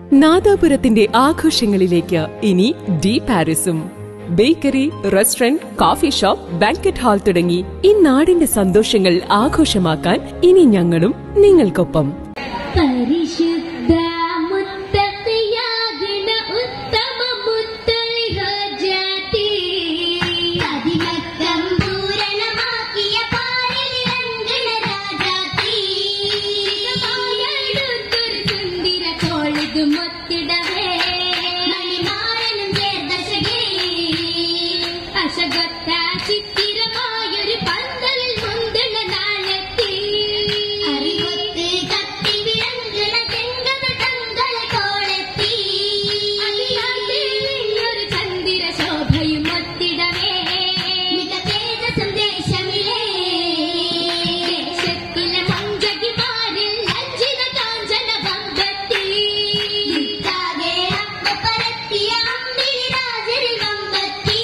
നാദാപുരത്തിന്റെ ആഘോഷങ്ങളിലേക്ക് ഇനി ഡി പാരിസും bakery restaurant coffee shop banquet hall തുടങ്ങി ഈ നാടിന്റെ സന്തോഷങ്ങൾ ആഘോഷമാക്കാൻ ഇനി ഞങ്ങളും നിങ്ങൾക്കൊപ്പം പരിശുദ്ധ മുത്തഖിയാകിന ഉത്തമ മുത്തലിഹ ജാതി അതിമക്കം പൂരണമാക്കിയ പാരിലങ്കണ രാജാതി മായടുത്തൊരു സുന്ദര കോളിത് മൊത്തിടവേ മണിമാരനും ചേർദശകേ അശകൊത്ത ചിത്തിരമായൊരു പന്തലിൽ മുന്തണ നാളെത്തി അറിവൊത്ത് കത്തി വിളങ്ങണ ചെങ്കത തങ്കള കോളെത്തി അതിയാട്ട് നിന്നൊരു ചന്ദിര ശോഭയും ഒത്തിടവേ മിക തേജസ്സും ദേശമിലേ ദേശത്തിലെ മഞ്ചകിമാരിൽ ലജ്ജിത കാഞ്ചന വമ്പത്തി നിൽക്കാതെ അപ്പ പരത്തിയ അമ്പിളിരാജരിൽ വമ്പത്തി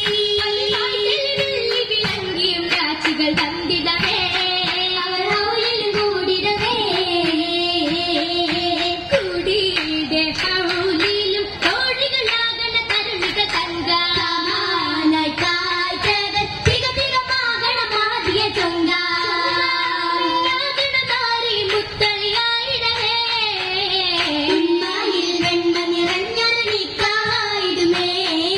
വെള്ളി വിളങ്ങിയും രാശികൾ തന്നിടവേ അവർ ഹൗലിലും കൂടിടവേ കൂടിയുടെ ഹൗലിലും കോഴികളാകണ കരുണിക തങ്ക മാനായി കാഴ്ചകൾ തികതികമാകണമാതിയ ചൊങ്ക ാരി മുത്തളിയായിടവേ ഉമ്മായിൽ വെണ്ണ നിറഞ്ഞൊരണിക്കായിടുമേ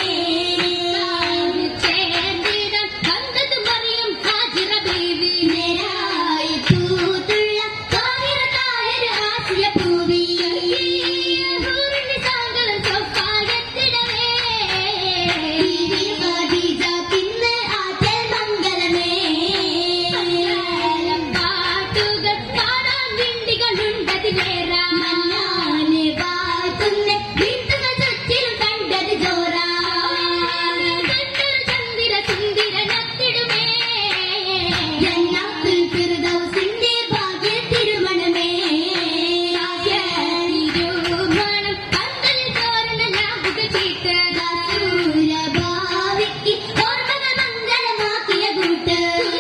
ചേർന്നിടം കണ്ടത് മറിയും ഹാജിറ ബീവി നേരായി തൂത്തുള്ള താഹിറ താഴെ ആസിയ പൂവി ഹൂറിന്റെ സാങ്കളം സ്വപ്പാകത്തിടവേ ബീവി ഖദീജ പിന്നെ ആറ്റൽ മംഗലമേ പാട്ടുകൾ പാടാൻ വിണ്ടികളുണ്ടതിലേറെ മന്നാനെ വാഴ്ത്തുന്ന വീട്ടുകൾ ചുറ്റിലും കണ്ടത് ജോറാ കണ്ടൊരു ചന്ദിര സുന്ദിര നത്തിടുമേ ജന്നാത്തുൽ ഫിർദൗസിന്റെ ഭാഗ്യ തിരുമണമേ തിരുമണം പന്തലിൽ തോരണ ലാഭുക ചീട്ട് ഭാവിക്ക് ഓർമ്മകൾ മംഗളമാക്കിയ കൂട്ട്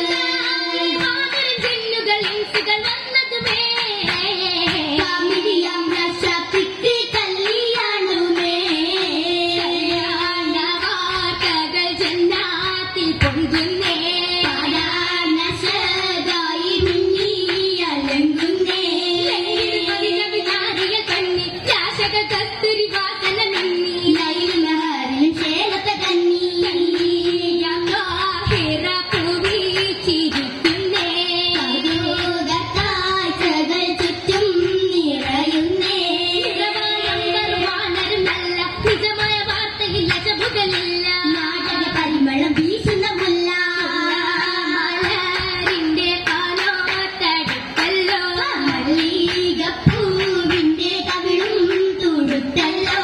മാതരം ചിന്നുകൾ ഇൻസുകൾ വന്നതുമേ കാമിടിയാം രക്ഷപ്പിക്ക് കല്യാണമേ കല്യാണ വാർത്തകൾ ജന്നാത്തിൽ പൊങ്കുന്നേ പാടാനശതായി മിന്നി അലങ്കുന്നേ വിചാരിയ കണ്ണി ശാസക കസ്തൂരി വാസന മിന്നി ലൈൽ മഹാരിൽ ചേലത്ത കന്നി ഹിറ പൂവി ചിരിക്കുന്നേ കാഴ്ചകൾ ചുറ്റും നിറയുന്നേ വാനരുമല്ല നിജമായ വാർത്തയിൽ അജബുകളില്ല നാടക പരിമളം വീശുന്ന മുല്ല മലരിന്റെ കാലോത്തടുത്തല്ലോ മല്ലികപ്പൂവിന്റെ കവിളും തുടുത്തല്ലോ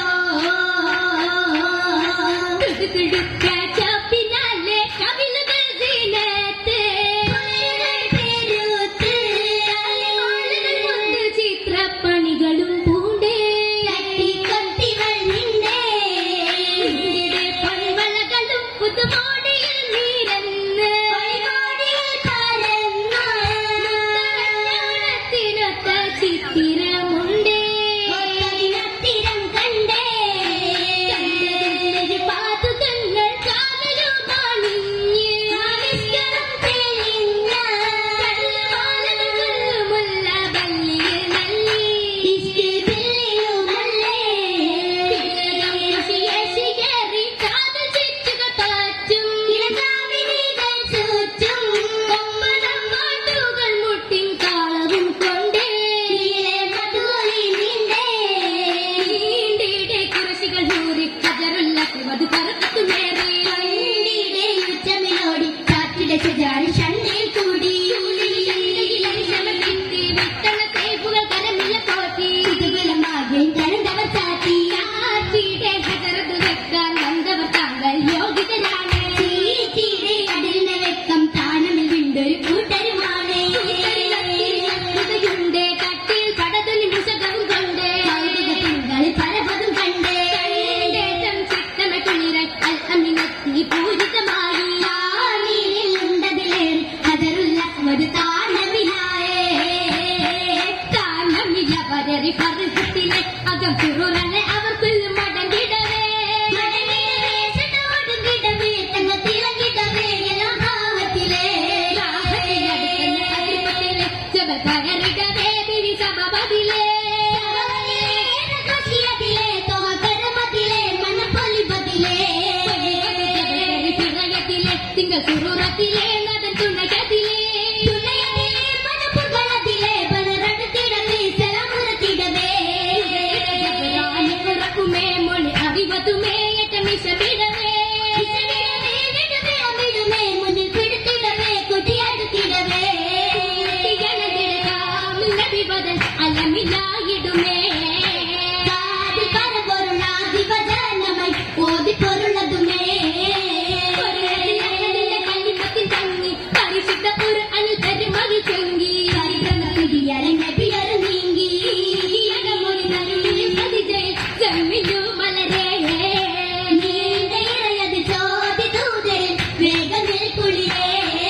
തുടുതുടുക്ക ചോപ്പിനാലെ കവിളുകൾ സീനത്ത് പേരുത്ത് അലിമാലകൾ കൊണ്ട് ചിത്രപ്പണികളും പൂണ്ടേ കട്ടിക്കട്ടികൾ നിന്നേ ഇവിടെ പൊൻവളകളും പുതുമോടിയിൽ നീരന്ന് പൊയ്മോടിയിൽ പരന്ന് കല്യാണത്തിനൊത്ത ചിത്തിരമുണ്ടേ ഒത്തതിനത്തിരം കണ്ടേ കണ്ടതിൽ പാതുകങ്ങൾ കാതലുമാണിഞ്ഞ് ആവിഷ്കരം തെളിഞ്ഞ കല്ലുമാലകൾ കൊല്ലുമുള്ള വല്ലിയിൽ നല്ലി ഇഷ്ടിബില്ലിയുമല്ലേ തിലകം ശിയേശികേറി കാതൽ ചുറ്റുക താറ്റും ഇളകാവിനികൾ ചുറ്റും കൊമ്പനം പാട്ടുകൾ മുട്ടിൻ കാളവും കൊണ്ടേ നീളെ മധുരി നീണ്ടേ നീണ്ടിടെ കുറശികൾ നൂറി കജറുള്ള മധു പറക്കത്തുമേറി കണ്ണിടെ യുദ്ധമിനോടി കാറ്റിടെ ചുജാരി ഷണ്ണിൽ കൂടി വിട്ടണ തേപ്പുകൾ കരമില്ല കോത്തി കുതുകുലമാകെ കരണ്ടവർ ചാത്തി കാറ്റിടെ ഹജറത് വെക്കാൻ വന്നവർ താങ്കൾ യോഗ്യതരാണ് തീരെ അടിലിന വെക്കം താനമിൽ വിണ്ടൊരു കൂട്ടരുമാണ് ുണ്ട് കട്ടിൽ പടതുലി മുസകവും കൊണ്ട് കൗതുകത്തിങ്കളിൽ പലപതും കണ്ട് കണ്ടേറ്റം ചിത്തമ കുളിരായി അൽ അമിനത്തി പൂരിതമായി ഉണ്ടതിലേറി അതറുള്ള ഒരു താണമിലായേ താണമില്ല വരറി പറുകത്തിലെ അക ലോകം തിരുറനെ അവർക്കുള്ളും മടങ്ങിടവേ മടങ്ങിടവേ ഒടുങ്ങിടവേ തങ്ങ തിളങ്ങിടവേ എല്ലാം ഭാവത്തിലേ രാഹത്തിലെ ജബ കയറിടവേ പിരി സഭപതിലേ ഖുഷിയതിലേ തോഹ കരമതിലേ മനപ്പൊലി ബദിലേ തിറയത്തിലെ തിങ്കൾ സുറൂറത്തിലെ നദൻ തുണകത്തിലെ തുണയത്തിലെ മനപ്പുകളത്തിലെ ബലറടത്തിടവേ സലാമുറത്തിടവേ പുറക്കുമേ മൊഴി അറിവതുമേ ഏറ്റമിഷമിടവേ മുന്നിൽ പിടുത്തിടവേ കൊടിയടുത്തിടവേ ബദൽ അലമിലായിടുമേ പരപൊരുളാധിപജനമൈ ഓതി പൊരുളതുമേ കല്ലിപ്പത്തിൽ തങ്ങി പരിശുദ്ധ ഒരു അനുതരി മതി ചെങ്കി നബിയറ് നീങ്ങി മൊഴി നരുളിൽ പ്രതിജയ ജമ്മിലു മലരേ നീണ്ടയിറയത് ചോദി ദൂതരിൽ വേഗമിൽ കുളിരേ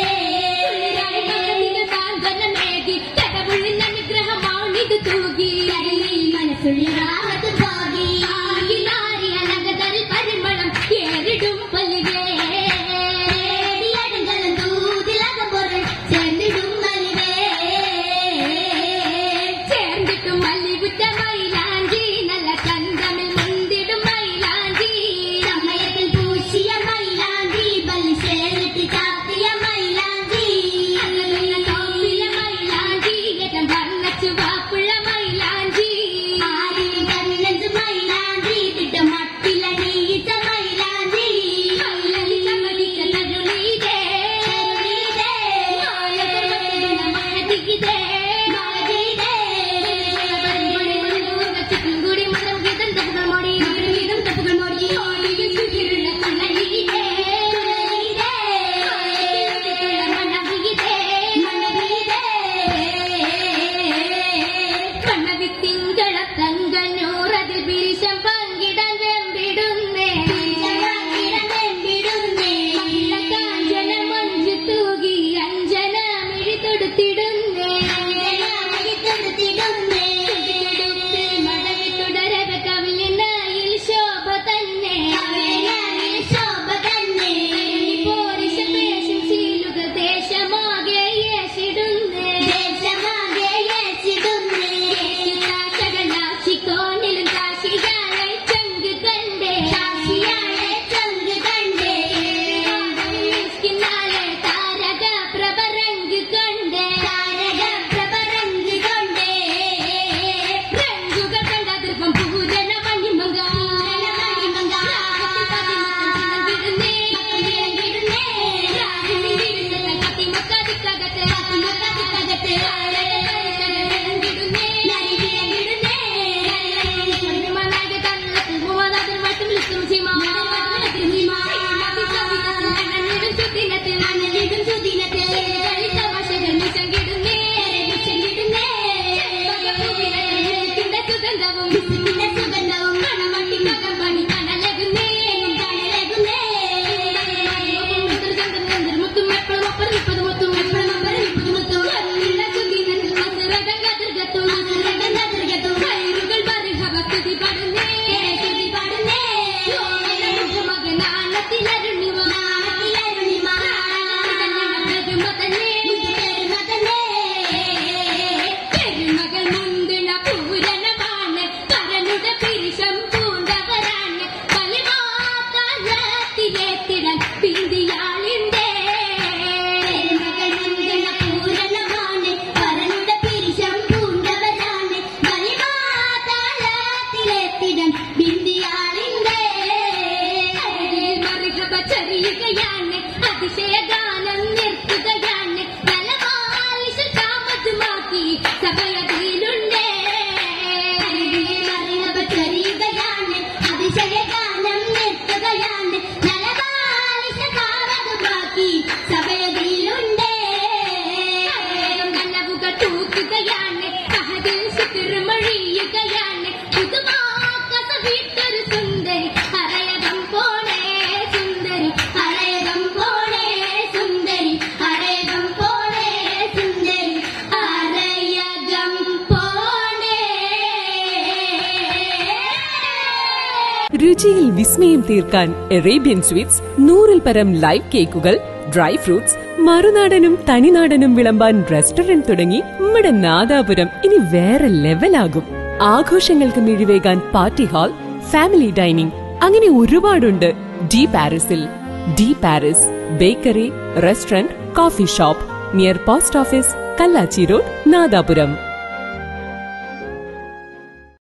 സാന്ത്വനമേകി കടവുള്ളിൽ അനുഗ്രഹമാണിത് തൂകി മനസ്സുള്ളിൽ റാഹത്ത് ഭാഗി ആകിലാരി അലങ്കതരിൽ പരിമളം ഏറിടും പല്ലുകേ അടങ്കലം തൂതിലകം പൊരുൾ ചേർന്നിടും മലിവേ ചേർന്നിട്ടും മല്ലികുറ്റ മൈലാഞ്ചി നല്ല ചന്തമിൽ മുന്തിടും മൈലാഞ്ചി സമയത്തിൽ പൂശിയ മൈലാഞ്ചി ബലി ചേർന്നിട്ട് ചാത്തിയ മൈലാഞ്ചി അങ്ങനെയുള്ള തോപ്പിയ മൈലാഞ്ചി ഏറ്റം വർണ്ണച്ചു വാപ്പുള്ള മൈലാഞ്ചി ആരി കണ്ണഞ്ച് മൈലാഞ്ചി തിട്ട മട്ടിലണിയിച്ച മൈലാഞ്ചി മൈലാഞ്ചി ചമടിച്ച തരുളീതേ തരുളീതേ മായ സർവത്തിലുള്ള മഹദിഗിതേ മഹദിഗിതേ കൂടി മതം ഗീതം തപ്പുകൾ മോടി ഗീതം തപ്പുകൾ മോടി ഓടിയിൽ സുഖിലുള്ള കണ്ണലിയിതേ കണ്ണലിയിതേ മണ്ണവിയിതേ മണ്ണവിയിതേ മണ്ണവിത്തിങ്കള തങ്കഞ്ഞൂറതിൽ പിരിശം പങ്കിടാൻ വെമ്പിടുന്നേ കാഞ്ചന മഞ്ജു തൂകി അഞ്ജന മിഴി തൊടുത്തിടുന്നേ മടവി തുടരവ കവിളിനായിൽ ശോഭ തന്നെ പോരിശ പേശും ശീലുകൾ ദേശമാകെ യേശിടുന്നേ കോണിലും കാശിയായ ചങ്ക് കണ്ടേ മിസ്കിനാലെ താരക പ്രഭരങ്ക് കണ്ടേ രംഗുകൾ കണ്ട ദീർഘം പൂജന മണിമങ്ക സുഗന്ധവും സുഗന്ധവും മണമട്ടി മകം പണി കനലകുന്നേ കനലകുന്നേ മുത്തും എപ്പോഴും ഒപ്പർ മുപ്പത് മുത്തും എപ്പോഴും ഒപ്പർ മുപ്പത് മുത്തും കണ്ണില്ല സുഗീനത്തിൽ മധുരകം കതിർഗത്തും മധുരകം കതിർഗത്തും കൈറുകൾ പറയുക ഭക്തി പാടുന്നേ ഭക്തി പാടുന്നേ മകനാണത്തിലരുണിമ നാണത്തിലരുണിമ പെരുമതന്നെ പെരുമകൾ മുന്തിന പൂരണമാണ് കരനുടെ രുചിയിൽ വിസ്മയം തീർക്കാൻ അറേബ്യൻ സ്വീറ്റ്സ് നൂറിൽ പരം ലൈവ് കേക്കുകൾ ഡ്രൈ ഫ്രൂട്ട്സ് മറുനാടനും തനിനാടനും വിളമ്പാൻ റെസ്റ്റോറന്റ് തുടങ്ങി നമ്മുടെ നാദാപുരം ഇനി വേറെ ലെവലാകും ആഘോഷങ്ങൾക്ക് മിഴിവേകാൻ പാർട്ടി ഹാൾ ഫാമിലി ഡൈനിങ് അങ്ങനെ ഒരുപാടുണ്ട് ഡി പാരീസിൽ De Paris bakery restaurant coffee shop near post office Kallachi road Nadapuram